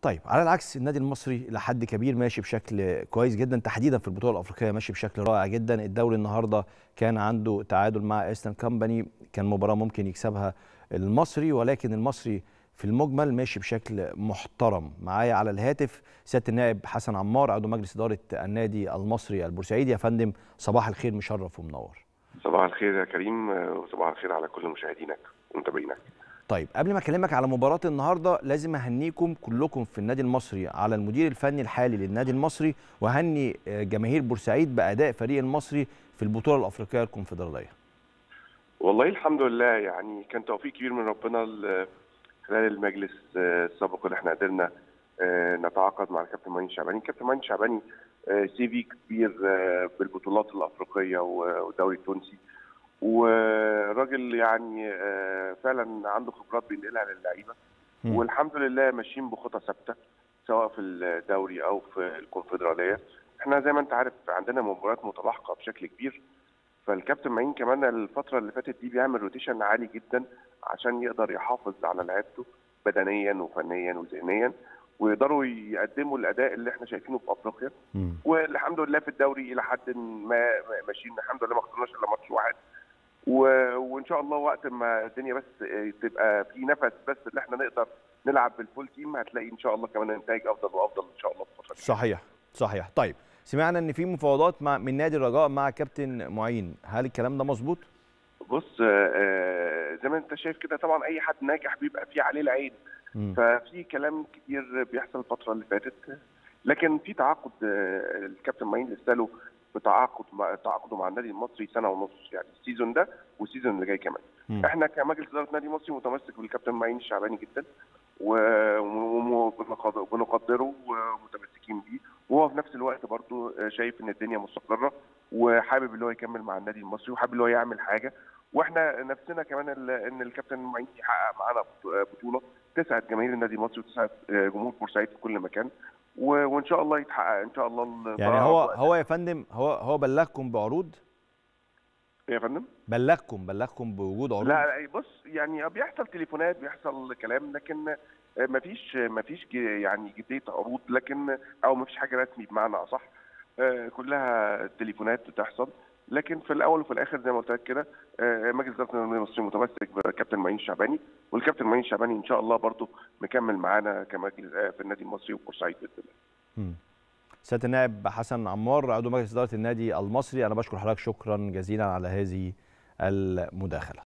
طيب على العكس النادي المصري لحد كبير ماشي بشكل كويس جدا تحديدا في البطوله الافريقيه ماشي بشكل رائع جدا الدوري النهارده كان عنده تعادل مع ايسترن كامباني كان مباراه ممكن يكسبها المصري ولكن المصري في المجمل ماشي بشكل محترم معايا على الهاتف سياده النائب حسن عمار عضو مجلس اداره النادي المصري البورسعيدي يا فندم صباح الخير مشرف ومنور صباح الخير يا كريم وصباح الخير على كل مشاهدينك ومتابعينك طيب قبل ما اكلمك على مباراه النهارده لازم اهنيكم كلكم في النادي المصري على المدير الفني الحالي للنادي المصري واهني جماهير بورسعيد باداء فريق المصري في البطوله الافريقيه الكونفدراليه والله الحمد لله يعني كان توفيق كبير من ربنا خلال المجلس السابق اللي احنا قدرنا نتعاقد مع الكابتن مهين شعباني الكابتن مهين شعباني سي في كبير بالبطولات الافريقيه والدوري التونسي وراجل يعني فعلا عنده خبرات بينقلها للعيبه والحمد لله ماشيين بخطى ثابته سواء في الدوري او في الكونفدراليه احنا زي ما انت عارف عندنا مباريات متلاحقه بشكل كبير فالكابتن معين كمان الفتره اللي فاتت دي بيعمل روتيشن عالي جدا عشان يقدر يحافظ على لعيبته بدنيا وفنيا وذهنيا ويقدروا يقدموا الاداء اللي احنا شايفينه في افريقيا والحمد لله في الدوري الى حد ما ماشيين الحمد لله ما خسرناش الا ماتش واحد و... وان شاء الله وقت ما الدنيا بس تبقى في نفس بس اللي احنا نقدر نلعب بالفول تيم هتلاقي ان شاء الله كمان نتائج افضل وافضل ان شاء الله في الفتره صحيح صحيح طيب سمعنا ان في مفاوضات مع من نادي الرجاء مع كابتن معين هل الكلام ده مظبوط بص آه زي ما انت شايف كده طبعا اي حد ناجح بيبقى فيه عليه العين م. ففي كلام كتير بيحصل الفتره اللي فاتت لكن في تعاقد آه الكابتن معين لسه له بتعاقد مع تعاقده مع النادي المصري سنه ونص يعني السيزون ده والسيزون اللي جاي كمان م. احنا كمجلس اداره نادي مصري متمسك بالكابتن معين الشعباني جدا وبنقدره ومتمسكين بيه وهو في نفس الوقت برضه شايف ان الدنيا مستقره وحابب اللي هو يكمل مع النادي المصري وحابب اللي هو يعمل حاجه واحنا نفسنا كمان ان الكابتن معين يحقق معانا بطوله تسعد جماهير النادي المصري وتسعد جمهور بورسعيد في كل مكان وان شاء الله يتحقق ان شاء الله يعني هو هو يا فندم هو هو بلغكم بعروض يا فندم بلغكم بلغكم بوجود عروض لا بص يعني بيحصل تليفونات بيحصل كلام لكن ما فيش ما فيش يعني جديه عروض لكن او ما فيش حاجه رسمي بمعنى اصح كلها تليفونات بتحصل لكن في الاول وفي الاخر زي ما قلت لك كده مجلس اداره النادي المصري متمسك بكابتن معين الشعباني والكابتن معين الشعباني ان شاء الله برضه مكمل معانا كمجلس في النادي المصري وبورسعيد باذن الله. سياده النائب حسن عمار عضو مجلس اداره النادي المصري انا بشكر حضرتك شكرا جزيلا على هذه المداخله.